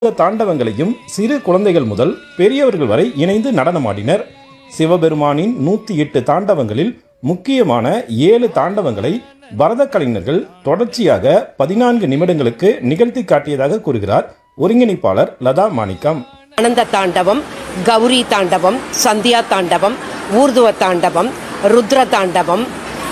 தாண்டவங்களையும் சிறு குழந்தைகள் முதல் பெரியவர்கள் வரை இணைந்து நடனமாடினர் சிவபெருமானின் நூத்தி எட்டு தாண்டவங்களில் முக்கியமான ஏழு தாண்டவங்களை பரத கலைஞர்கள் தொடர்ச்சியாக பதினான்கு நிமிடங்களுக்கு நிகழ்த்தி காட்டியதாக கூறுகிறார் ஒருங்கிணைப்பாளர் லதா மாணிக்கம் ஆனந்த தாண்டவம் கௌரி தாண்டவம் சந்தியா தாண்டவம் ஊர்துவ தாண்டவம் ருத்ர தாண்டவம்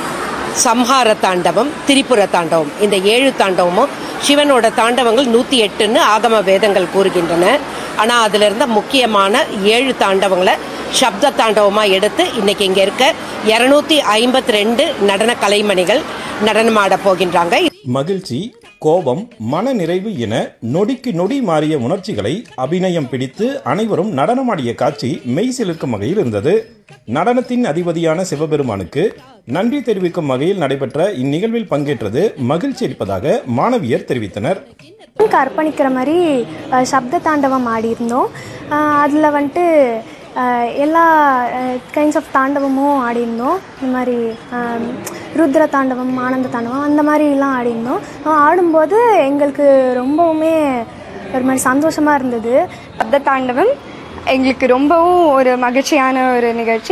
சம்ஹார தாண்டவம் திரிபுர தாண்டவம் இந்த ஏழு தாண்டவமும் சிவனோட தாண்டவங்கள் நூற்றி எட்டுன்னு ஆகம வேதங்கள் கூறுகின்றன ஆனால் அதில் இருந்த முக்கியமான ஏழு தாண்டவங்களை சப்த தாண்டவமாக எடுத்து இன்னைக்கு இங்கே இருக்க இரநூத்தி ஐம்பத்தி ரெண்டு நடன கலைமணிகள் நடனமாட போகின்றாங்க மகிழ்ச்சி கோபம் மனநிறைவு என நொடிக்கு நொடி மாறிய உணர்ச்சிகளை அபிநயம் பிடித்து அனைவரும் நடனமாடிய காட்சி மெய் சிலிர்க்கும் வகையில் இருந்தது நடனத்தின் அதிபதியான சிவபெருமானுக்கு நன்றி தெரிவிக்கும் வகையில் நடைபெற்ற இந்நிகழ்வில் பங்கேற்றது மகிழ்ச்சி அளிப்பதாக மாணவியர் தெரிவித்தனர் க்கு அர்ப்பணிக்கிற மாதிரி அஹ், சப்த தாண்டவம் ஆடியிருந்தோம் அதில் வந்துட்டு அஹ், எல்லா கைண்ட்ஸ் ஆஃப் தாண்டவமும் ஆடியிருந்தோம் இந்த மாதிரி அஹ், ருத்ர தாண்டவம் ஆனந்த தாண்டவம் அந்த மாதிரிலாம் ஆடியிருந்தோம் அஹ், ஆடும்போது எங்களுக்கு ரொம்பவுமே ஒரு மாதிரி சந்தோஷமாக இருந்தது சப்த தாண்டவம் எங்களுக்கு ரொம்பவும் ஒரு மகிழ்ச்சியான ஒரு நிகழ்ச்சி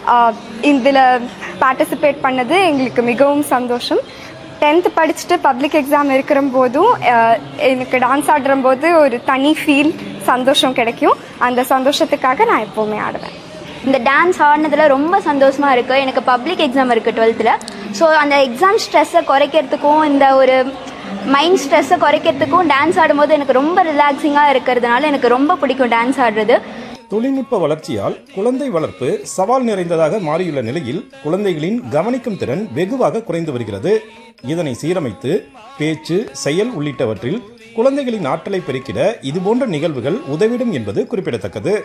இதில் பார்ட்டிசிபேட் பண்ணது எங்களுக்கு மிகவும் சந்தோஷம் டென்த்து படிச்சுட்டு பப்ளிக் எக்ஸாம் இருக்கிற போதும் ஆஹ், எனக்கு டான்ஸ் ஆடுற போது ஒரு தனி ஃபீல் சந்தோஷம் கிடைக்கும் அந்த சந்தோஷத்துக்காக நான் எப்போவுமே ஆடுவேன் இந்த டான்ஸ் ஆடினதில் ரொம்ப சந்தோஷமாக இருக்குது எனக்கு பப்ளிக் எக்ஸாம் இருக்குது டுவெல்த்தில் ஸோ அந்த எக்ஸாம் ஸ்ட்ரெஸ்ஸை குறைக்கிறதுக்கும் இந்த ஒரு மைண்ட் ஸ்ட்ரெஸ்ஸை குறைக்கிறதுக்கும் டான்ஸ் ஆடும்போது எனக்கு ரொம்ப ரிலாக்ஸிங்காக இருக்கிறதுனால எனக்கு ரொம்ப பிடிக்கும் டான்ஸ் ஆடுறது தொழில்நுட்ப வளர்ச்சியால் குழந்தை வளர்ப்பு சவால் நிறைந்ததாக மாறியுள்ள நிலையில் குழந்தைகளின் கவனிக்கும் திறன் வெகுவாக குறைந்து வருகிறது இதனை சீரமைத்து பேச்சு செயல் உள்ளிட்டவற்றில் குழந்தைகளின் ஆற்றலை பெருக்கிட இதுபோன்ற நிகழ்வுகள் உதவிடும் என்பது குறிப்பிடத்தக்கது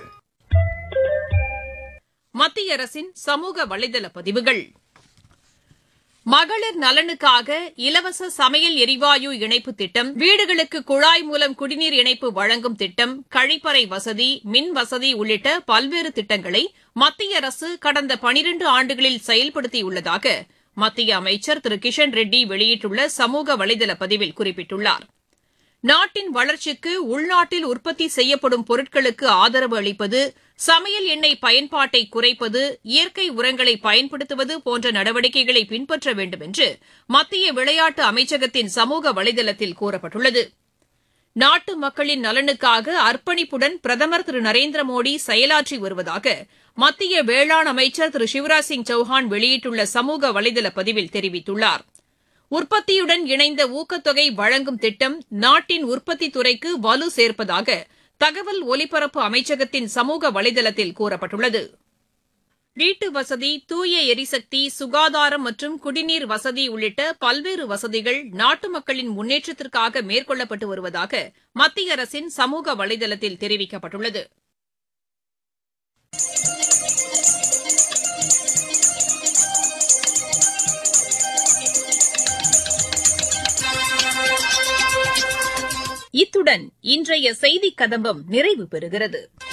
மத்திய அரசின் சமூக வலைதள பதிவுகள் மகளிர் நலனுக்காக இலவச சமையல் எரிவாயு இணைப்பு திட்டம் வீடுகளுக்கு குழாய் மூலம் குடிநீர் இணைப்பு வழங்கும் திட்டம் கழிப்பறை வசதி மின் வசதி உள்ளிட்ட பல்வேறு திட்டங்களை மத்திய அரசு கடந்த பனிரண்டு ஆண்டுகளில் செயல்படுத்தியுள்ளதாக மத்திய அமைச்சர் திரு கிஷன் ரெட்டி வெளியிட்டுள்ள சமூக வலைதள பதிவில் குறிப்பிட்டுள்ளார் நாட்டின் வளர்ச்சிக்கு உள்நாட்டில் உற்பத்தி செய்யப்படும் பொருட்களுக்கு ஆதரவு அளிப்பது சமையல் எண்ணெய் பயன்பாட்டை குறைப்பது இயற்கை உரங்களை பயன்படுத்துவது போன்ற நடவடிக்கைகளை பின்பற்ற வேண்டும் என்று மத்திய விளையாட்டு அமைச்சகத்தின் சமூக வலைதளத்தில் கூறப்பட்டுள்ளது நாட்டு மக்களின் நலனுக்காக அர்ப்பணிப்புடன் பிரதமர் திரு நரேந்திர மோடி செயலாற்றி வருவதாக மத்திய வேளாண் அமைச்சர் திரு சிவராஜ் சிங் சௌஹான் வெளியிட்டுள்ள சமூக வலைதள பதிவில் தெரிவித்துள்ளார் உற்பத்தியுடன் இணைந்த ஊக்கத்தொகை வழங்கும் திட்டம் நாட்டின் உற்பத்தி துறைக்கு வலு சேர்ப்பதாக தகவல் ஒலிபரப்பு அமைச்சகத்தின் சமூக வலைதளத்தில் கூறப்பட்டுள்ளது வீட்டு வசதி தூய எரிசக்தி சுகாதாரம் மற்றும் குடிநீர் வசதி உள்ளிட்ட பல்வேறு வசதிகள் நாட்டு மக்களின் முன்னேற்றத்திற்காக மேற்கொள்ளப்பட்டு வருவதாக மத்திய அரசின் சமூக வலைதளத்தில் தெரிவிக்கப்பட்டுள்ளது இத்துடன் இன்றைய செய்திக் கதம்பம் நிறைவு பெறுகிறது